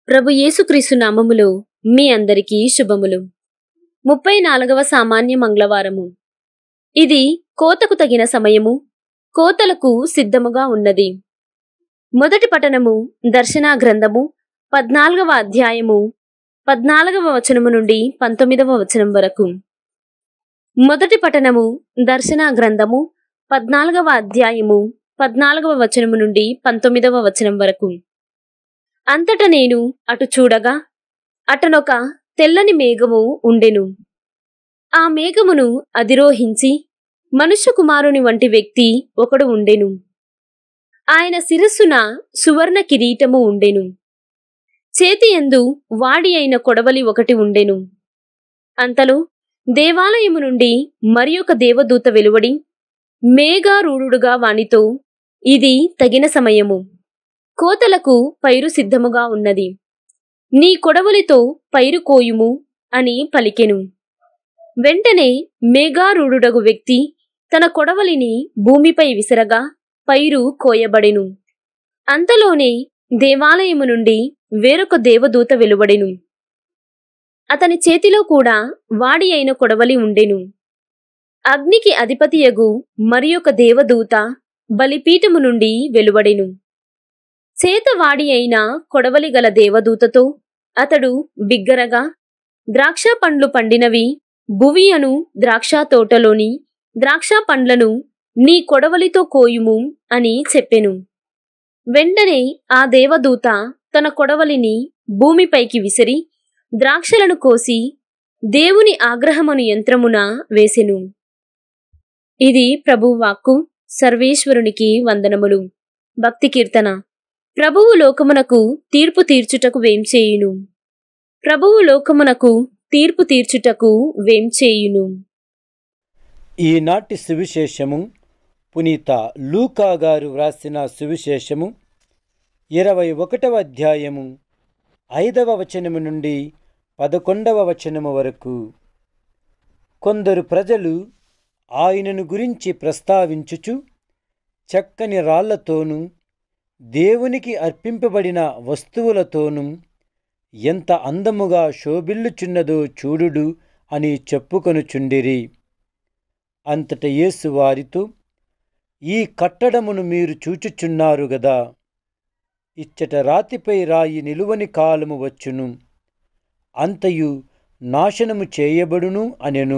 ప్రభు యేసుక్రీస్తు నామములో మీ అందరికీ శుభములు ముప్పై నాలుగవ సామాన్య మంగళవారము ఇది కోతకు తగిన సమయము కోతలకు సిద్ధముగా ఉన్నది మొదటి పఠనము దర్శనా గ్రంథము పద్నాలుగవ అధ్యాయము పద్నాలుగవ వచనము నుండి పంతొమ్మిదవ వచనం వరకు మొదటి పఠనము దర్శనా గ్రంథము పద్నాలుగవ అధ్యాయము పద్నాలుగవ వచనము నుండి పంతొమ్మిదవ వచనం వరకు అంతట నేను అటు చూడగా అటనొక తెల్లని మేఘము ఉండెను ఆ మేఘమును అధిరోహించి మనుష్య కుమారుని వంటి వ్యక్తి ఒకడు ఉండెను ఆయన శిరస్సున సువర్ణ కిరీటము ఉండెను చేతి యందు వాడి అయిన కొడవలి ఒకటి ఉండెను అంతలో దేవాలయము నుండి మరి ఒక దేవదూత వెలువడి మేఘారూఢుడుగా వానితో ఇది తగిన సమయము కోతలకు పైరు సిద్ధముగా ఉన్నది నీ కొడవలితో పైరు కోయుము అని పలికెను వెంటనే మేఘారూఢుడగు వ్యక్తి తన కొడవలిని భూమిపై విసరగా పైరు కోయబడెను అంతలోనే దేవాలయము నుండి వేరొక దేవదూత వెలువడెను అతని చేతిలో కూడా వాడి అయిన కొడవలి ఉండెను అగ్నికి అధిపతియగు మరి ఒక దేవదూత బలిపీఠము నుండి వెలువడెను చేతవాడి అయిన కొడవలి గల దేవదూతతో అతడు బిగ్గరగా ద్రాక్ష పండ్లు పండినవి భువి అను ద్రాక్ష తోటలోని ద్రాక్ష పండ్లను నీ కొడవలితో కోయుము అని చెప్పెను వెంటనే ఆ దేవదూత తన కొడవలిని భూమిపైకి విసిరి ద్రాక్షలను కోసి దేవుని ఆగ్రహమను యంత్రమున వేసెను ఇది ప్రభువాక్కు సర్వేశ్వరునికి వందనములు భక్తి కీర్తన ప్రభువు లోకమునకు తీర్పు తీర్చుటకు వేంచేయును ప్రభువు లోకమునకు తీర్పు తీర్చుటకు వేంచేయును ఈనాటి సువిశేషము పునీత లూకా గారు వ్రాసిన సువిశేషము ఇరవై ఒకటవ అధ్యాయము ఐదవ వచనము నుండి పదకొండవ వచనము వరకు కొందరు ప్రజలు ఆయనను గురించి ప్రస్తావించుచు చక్కని రాళ్లతోనూ దేవునికి అర్పింపబడిన వస్తువులతోనూ ఎంత అందముగా శోభిల్లుచున్నదో చూడుడు అని చెప్పుకొనుచుండిరి అంతట యేసు వారితో ఈ కట్టడమును మీరు చూచుచున్నారు గదా ఇచ్చట రాతిపై రాయి నిలువని కాలము వచ్చును అంతయు నాశనము చేయబడును అనెను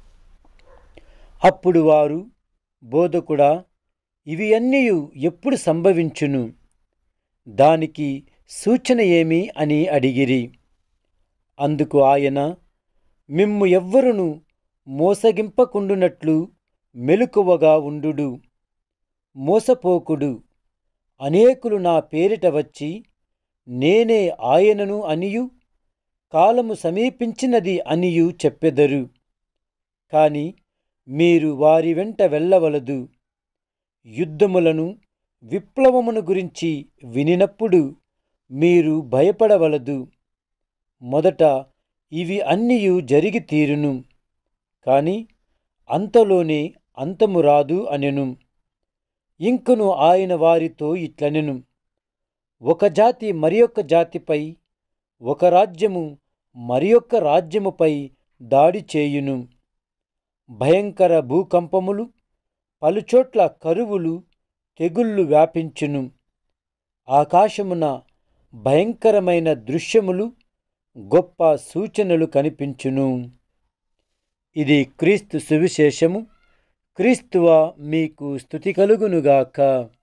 అప్పుడు వారు బోధకుడా ఇవి అన్నీయు ఎప్పుడు సంభవించును దానికి సూచన ఏమి అని అడిగిరి అందుకు ఆయన మిమ్ము ఎవ్వరును మోసగింపకుండునట్లు మెలకువగా ఉండుడు మోసపోకుడు అనేకులు నా పేరిట వచ్చి నేనే ఆయనను అనియు కాలము సమీపించినది అనియు చెప్పెదరు కాని మీరు వారి వెంట వెళ్ళవలదు యుద్ధములను విప్లవమును గురించి వినినప్పుడు మీరు భయపడవలదు మొదట ఇవి అన్నియు జరిగి తీరును కాని అంతలోనే అంతము రాదు అనెను ఇంకను ఆయన వారితో ఇట్లనెను ఒక జాతి మరి జాతిపై ఒక రాజ్యము మరి రాజ్యముపై దాడి చేయును భయంకర భూకంపములు పలుచోట్ల కరువులు తెగుళ్ళు వ్యాపించును ఆకాశమున భయంకరమైన దృశ్యములు గొప్ప సూచనలు కనిపించును ఇది క్రీస్తు సువిశేషము క్రీస్తువ మీకు స్థుతి కలుగునుగాక